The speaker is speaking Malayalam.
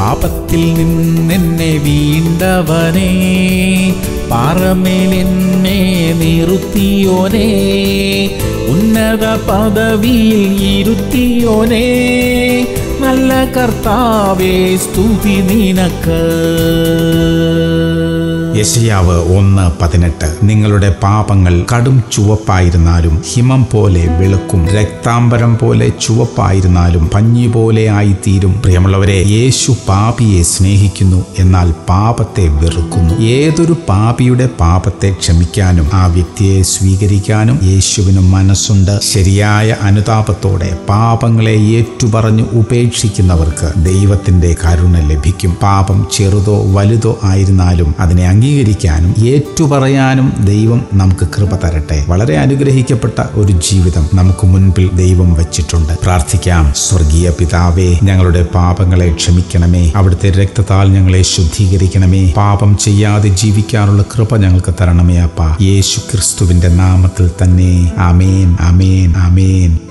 പാപത്തിൽ നിന്നെന്നെ വീണ്ടവനേ പാറമേൽ എന്നെ നിർത്തിയോനേ ഉന്നത പദവിയിൽ ഇരുത്തിയോനേ നല്ല കർത്താവേ സ്തുതി നിനക്ക് യശയാവ് ഒന്ന് പതിനെട്ട് നിങ്ങളുടെ പാപങ്ങൾ കടും ചുവപ്പായിരുന്നാലും ഹിമം പോലെ വെളുക്കും രക്താംബരം പോലെ ചുവപ്പായിരുന്നാലും പഞ്ഞി പോലെ ആയിത്തീരും പ്രിയമുള്ളവരെ യേശു പാപിയെ സ്നേഹിക്കുന്നു എന്നാൽ പാപത്തെ വെറുക്കുന്നു ഏതൊരു പാപിയുടെ പാപത്തെ ക്ഷമിക്കാനും ആ വ്യക്തിയെ സ്വീകരിക്കാനും യേശുവിന് മനസ്സുണ്ട് ശരിയായ അനുതാപത്തോടെ പാപങ്ങളെ ഏറ്റുപറഞ്ഞ് ഉപേക്ഷിക്കുന്നവർക്ക് ദൈവത്തിന്റെ കരുണ ലഭിക്കും പാപം ചെറുതോ വലുതോ ആയിരുന്നാലും അതിനെ അംഗീകരിക്കാനും ഏറ്റുപറയാനും ദൈവം നമുക്ക് കൃപ തരട്ടെ വളരെ അനുഗ്രഹിക്കപ്പെട്ട ഒരു ജീവിതം നമുക്ക് മുൻപിൽ ദൈവം വച്ചിട്ടുണ്ട് പ്രാർത്ഥിക്കാം സ്വർഗീയ പിതാവേ ഞങ്ങളുടെ പാപങ്ങളെ ക്ഷമിക്കണമേ അവിടുത്തെ രക്തത്താൽ ഞങ്ങളെ ശുദ്ധീകരിക്കണമേ പാപം ചെയ്യാതെ ജീവിക്കാനുള്ള കൃപ ഞങ്ങൾക്ക് തരണമേ അപ്പ യേശു ക്രിസ്തുവിന്റെ നാമത്തിൽ തന്നെ ആമേൻ ആമേൻ ആമേൻ